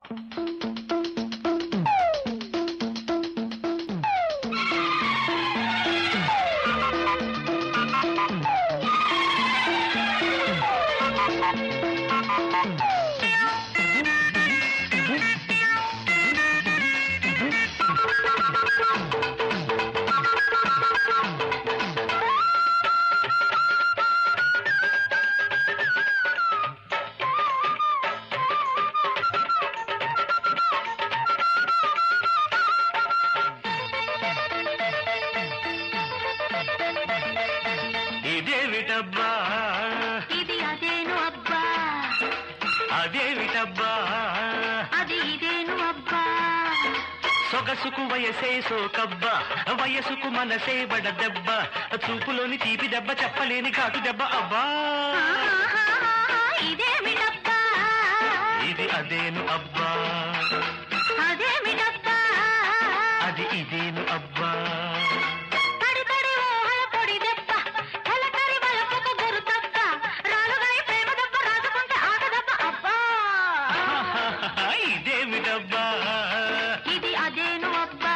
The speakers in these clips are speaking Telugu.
ఇదేమిటబ్బా ఇది అదేను అబ్బా అదేమిటబ్బా అది ఇదేను అబ్బా సొగసుకు వయసే సోకబ్బా వయసుకు మనసే బడ దెబ్బ చూపులోని తీపి దెబ్బ చెప్పలేని ఘాటు దెబ్బ అబ్బా ఆహాహా, ఇదేమిటబ్బా ఇది అదేను అబ్బా అదేమిటబ్బా అది ఇదేను అబ్బా తడి తడి ఊహల పొడి దెబ్బ కలకరి వలపుకు గురు తప్ప రాలుగాయ ప్రేమ దెబ్బ రాసుకుంటే ఆట దెబ్బ అబ్బా ఇదేమిటబ్బా ఇది అదేను అబ్బా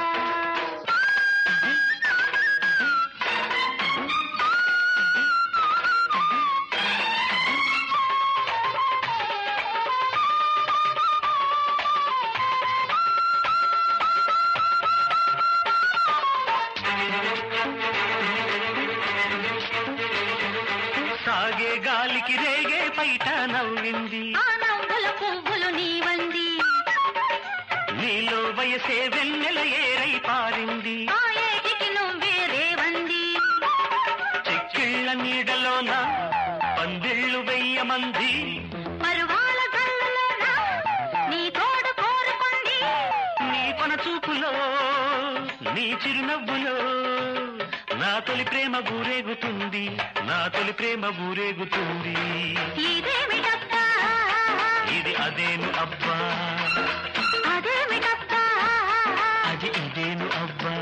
సాగే గాలికి రేగే పైట నవ్వింది ఆ నవ్వుల పువ్వులు నీవంది నీలో వయసే వెన్నెల ఏరై పారింది ఆ ఏటికి నువ్వే రేవంది చెక్కిళ్ళ నీడలోన పందిళ్ళు వెయ్యమంది పరువాల గల్లులోన నీ తోడు కోరుకుంది నీ కొన చూపులో నీ చిరునవ్వులో నా తొలి ప్రేమ ఊరేగుతుంది నా తొలి ప్రేమ ఊరేగుతుంది ఇదేమిటబ్బా ఇది అదేను అబ్బా అదేమిటబ్బా అది ఇదేను అబ్బా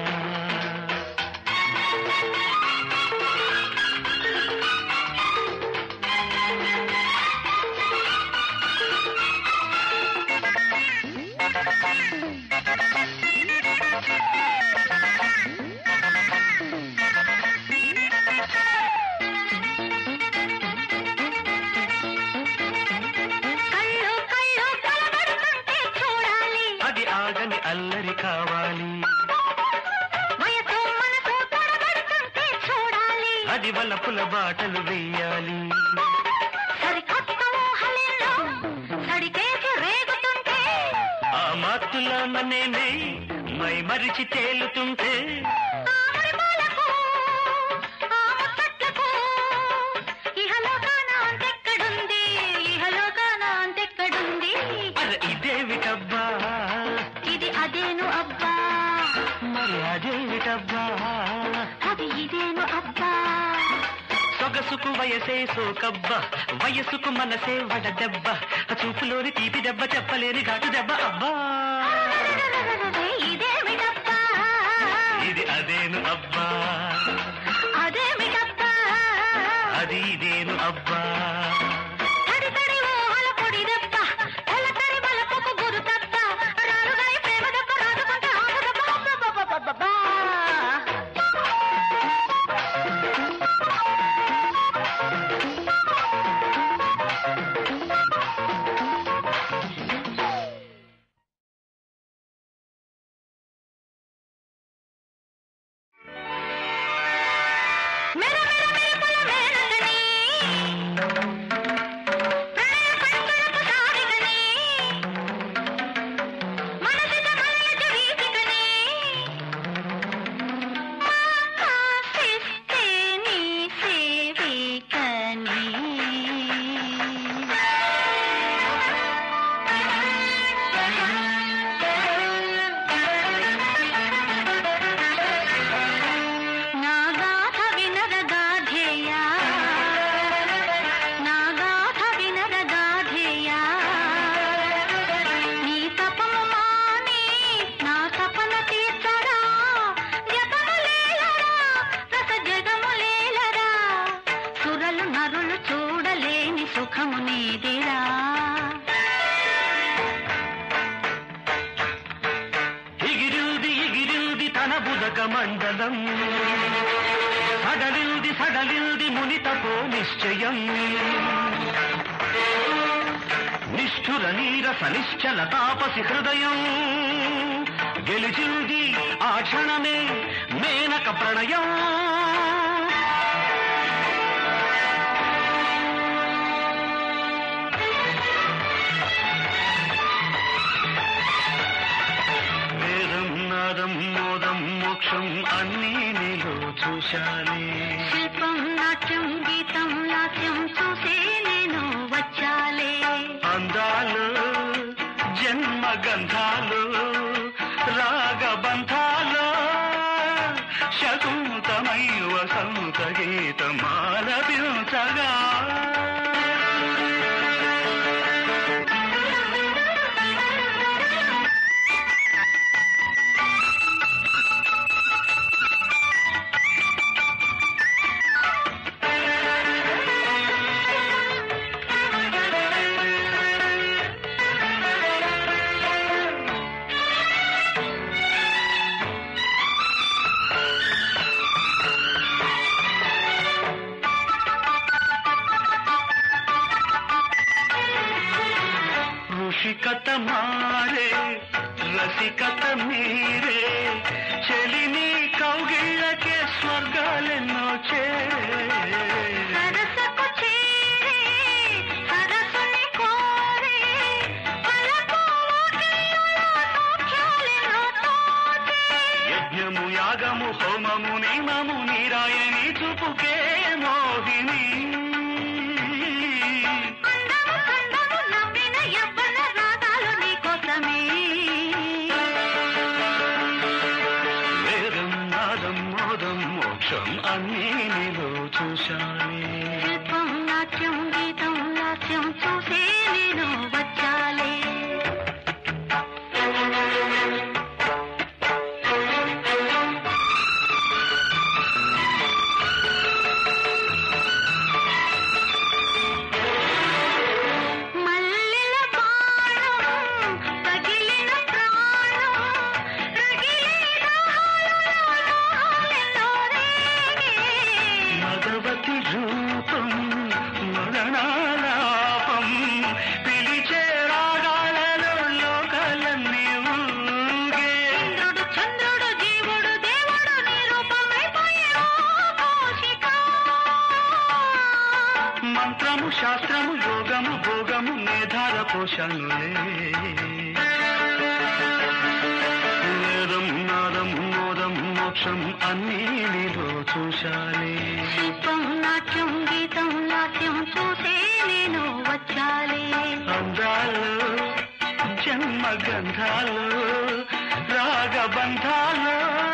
కళ్ళు కళ్ళు కలబడుతుంటే చూడాలి అది ఆగని అల్లరి కావాలి వయసు మనసు తడబడుతుంటే చూడాలి అది వలపుల బాటలు వెయ్యాలి సరికొత్త ఊహలెన్నో సడికేసి రేగుతుంటే ఆ మాతుల నేనే మై మరిచి తేలుతుంటే ఆ మురిపాలకు, ఆ ముచ్చట్లకు, ఇహలోకాన అంతెక్కడుంది ఇహలోకాన అంతెక్కడుంది అర ఇదేమిటబ్బా ఇది అదేను అబ్బా మరి అదేమిటబ్బా అది ఇదేను అబ్బా సొగసుకు వయసే సోకబ్బా వయసుకు మనసే వడ దెబ్బ చూపులోని తీపి దెబ్బ చెప్పలేని ఘాటు దెబ్బ అబ్బా ఇదేమిటబ్బా ఇది అదేను అబ్బా అదేమిటబ్బా అది ఇదేను అబ్బా తడి తడి ఊహల పొడి దెబ్బ తెల్లతడి బలపుకు గురు తప్ప రాలుగాయ ప్రేమ దెబ్బ రాదుకుంటే ఆట దెబ్బ అబ్బబ్బబ్బబ్బబ్బా. మెర మెర మెరుపుల మేనకని తారక మండలం సడలిల్ది సడలిల్ది మునితపో నిశ్చయం నిష్ఠుర నీరస నిశ్చల తాపసి హృదయం గెలిచింది ఆ క్షణమే మేనక ప్రణయం వేదం నాదం మోదం మోక్షం అన్నీ నీలో చూశానే శిల్పం నాట్యం గీతం లాస్యం చూసే నేను వచ్చాలే అందాలు జన్మ గంధాలు రాగబంధాలు శకుంతమై వసంత గీతమాలపించగా ఋషికత మారే రసికత మీరే చెలిని కౌగిళ్ళకే స్వర్గాలెన్నో చే సరసకు చేరే సరసుని కోరే పలకు వాకిళ్ళలో సౌఖ్యాలెన్నో తోచే యజ్ఞము యాగము హోమము నియమము నీరాయని చూపుకే మోహిని అందము కందము నవ్విన యవ్వన రాగాలు నీకోసమే వేదం నాదం మోదం మోక్షం అన్నీ నీలో చూశానే శిల్పం నాట్యం గీతం లాస్యం చూసే నేను వచ్చాలే మల్లెల బాణం తగిలిన ప్రాణం రగిలే దాహాలలో రేగే మగవతి రూపం మరణాలాపం పిలిచే రాగాలలో లోకాలన్నీ ఊగే ఇంద్రుడు చంద్రుడు జీవుడు దేవుడు నీ రూపమైపోయే ఓ కౌశిక మంత్రము శాస్త్రము యోగము భోగము మేధార పోషణులే వేదం నాదం మోదం మోక్షం అన్నీ నీలో చూశానే శిల్పం నాట్యం గీతం లాస్యం చూసే నేను వచ్చాలే అందాలు జన్మ గంధాలు రాగబంధాలు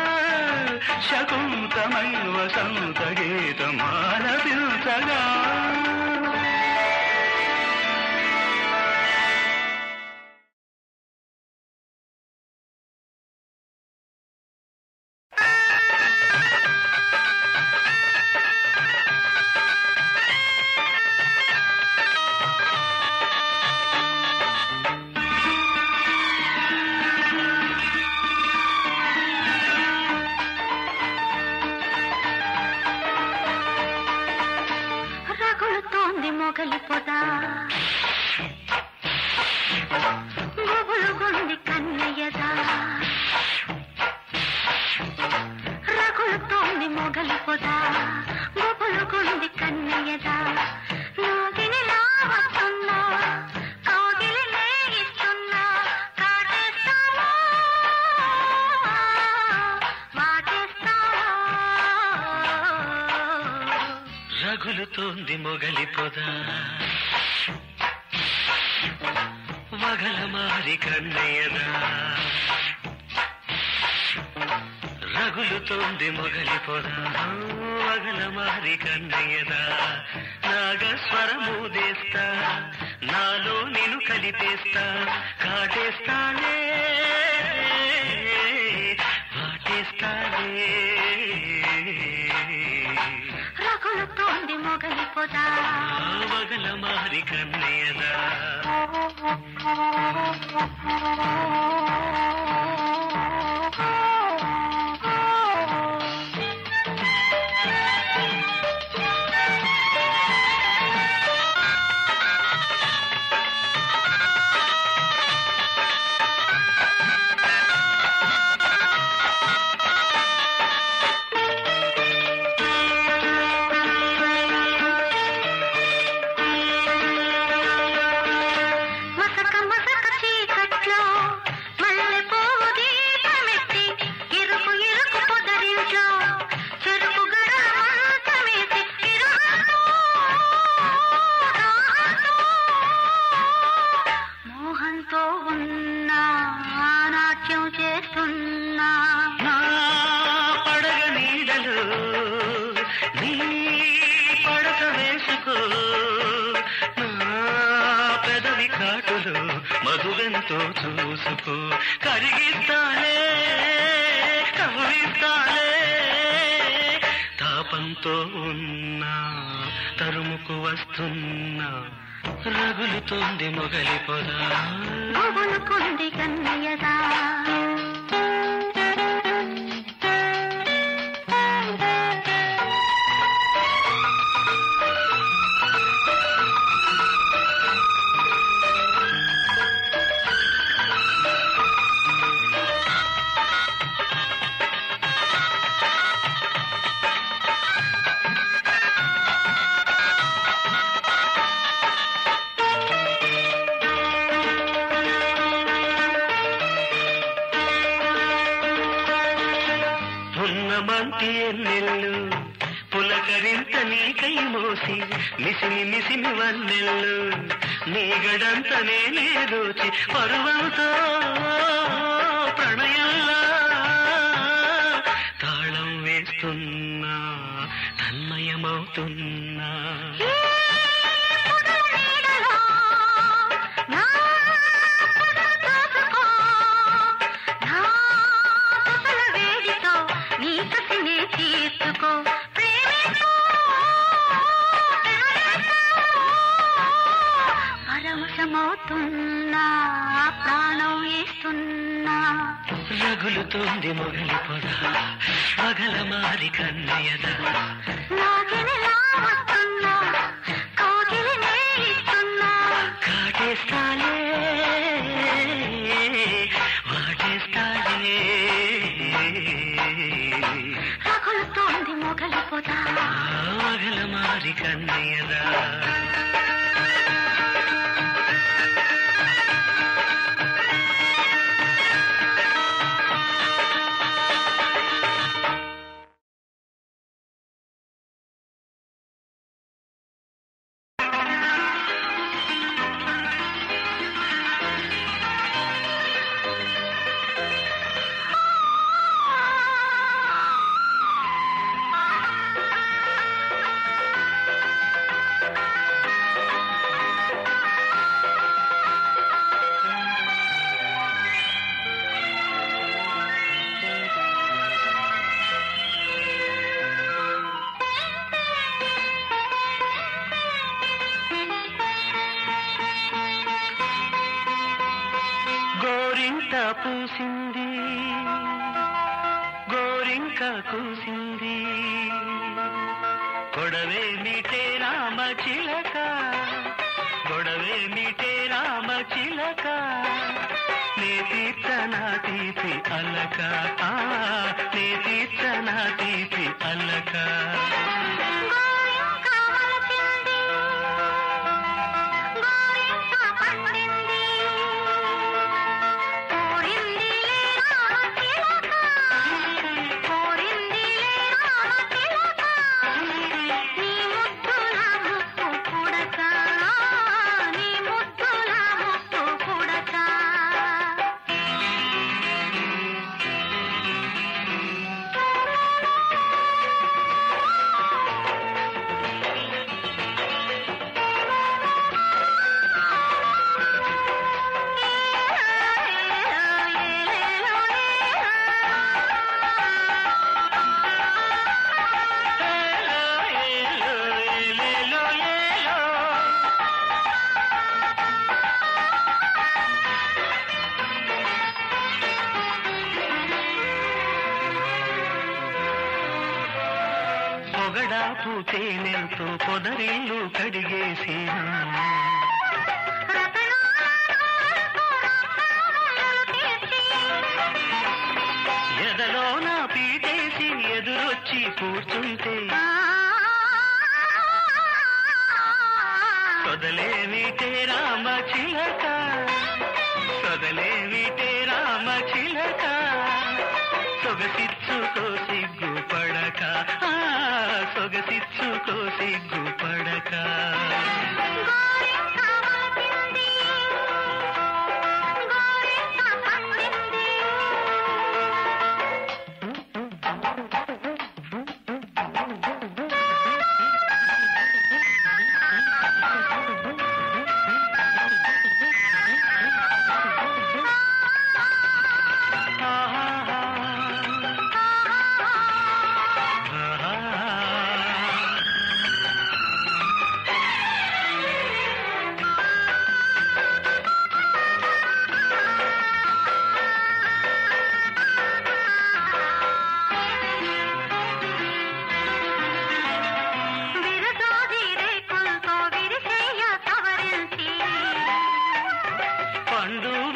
శకుంతమై వసంత గీతమాలపించగా రగులుతోంది మొగలి పొద గుబులుగుంది కన్నయ్యదా రగులుతోంది మొగలి పొద గుబులుగుంది కన్నయ్యదా నాగినిలా వస్తున్నా కాగిలి నేగిస్తున్నా కాటేస్తావా వాటేస్తావా రగులుతోంది మొగలి పొద వగల మారి కన్నయ్యదా రగులుతోంది మొగలి పొద వగల మారి కన్నయ్యదా నాగస్వరమూదేస్తా నాలో నేను కలిపేస్తా కాటేస్తానే వాటేస్తానే రగులుతోంది మొగలి పొద వగల మారి కన్నయ్యదా ఆ తాపంతో ఉన్నా నాట్యం చేస్తున్నా నా పడగ నీడలు నీ పడక వేసుకో నా పెదవి కాటులు మధువెంతో చూసుకో కరిగిస్తాలే కవిస్తాలే తాపంతో ఉన్నా తరుముకు వస్తున్నా రగులుతోంది మొగలి పొదా గుబులుకుంది కన్నయ్యదా పున్నమంటి ఎన్నెల్లు పులకరింత నీకై మోసి మిసిమి మిసిమి వన్నెల్లు నీ గడంత నేనే దోచి పరువంతో ప్రణయంలా తాళం వేస్తున్నా తన్మయమవుతున్నా పరవశమవుతున్నా ప్రాణం వేస్తున్నా రగులుతోంది మొగలి పొద పగల మారి కన్నయ్యదా నాగినిలా వస్తున్నా కోగిలి నేయిస్తున్నా కాటేస్తాలే వాటేస్తాలే రగులుతోంది మొగలిపోతా మగల మారి కన్నయ్యదా గోరింట పూసింది గోరింక కూసింది గొడవే మీటే రామ చిలక గొడవే మీటే రామ చిలక నే తీర్చనా తీపి అలక ఆ, నే తీర్చనా తీపి అలక గోరింక వలచింది గోరింక పండింది కోరింది రామ తిలక కోరింది రామ తిలక నీ ముద్దుల ముక్కు పుడక నీ ముద్దుల ముక్కు పుడక ఏలో, ఏలో, ఏలో. పొగడాపు తేనెలతో పొదరిల్లు కడిగేసి ఎదలో నా పీటేసి ఎదురొచ్చి కూర్చుంటే సొదలేమిటే రామ చిలక సొదలేమిటే రామ చిలక సొగసిచ్చుకో సిగ్గు పడక ఆ, సొగసిచ్చుకో సిగ్గు పడక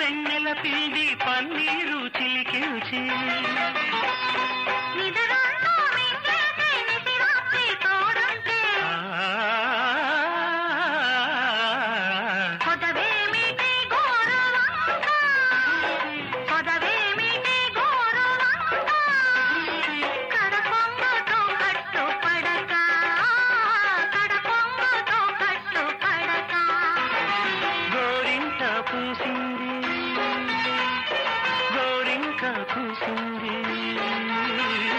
వెన్నెల పిండి పన్నీరు చిలికించి నిదరాల్లో మింగేసి నిసిరాత్రి తోడుంటే కొదవేమిటి గోరువంక కొదవేమిటి గోరువంక కడపొంగుతో కట్టుపడక కడపొంగుతో కట్టుపడక గోరింట పూసింది గోరింక పూసింది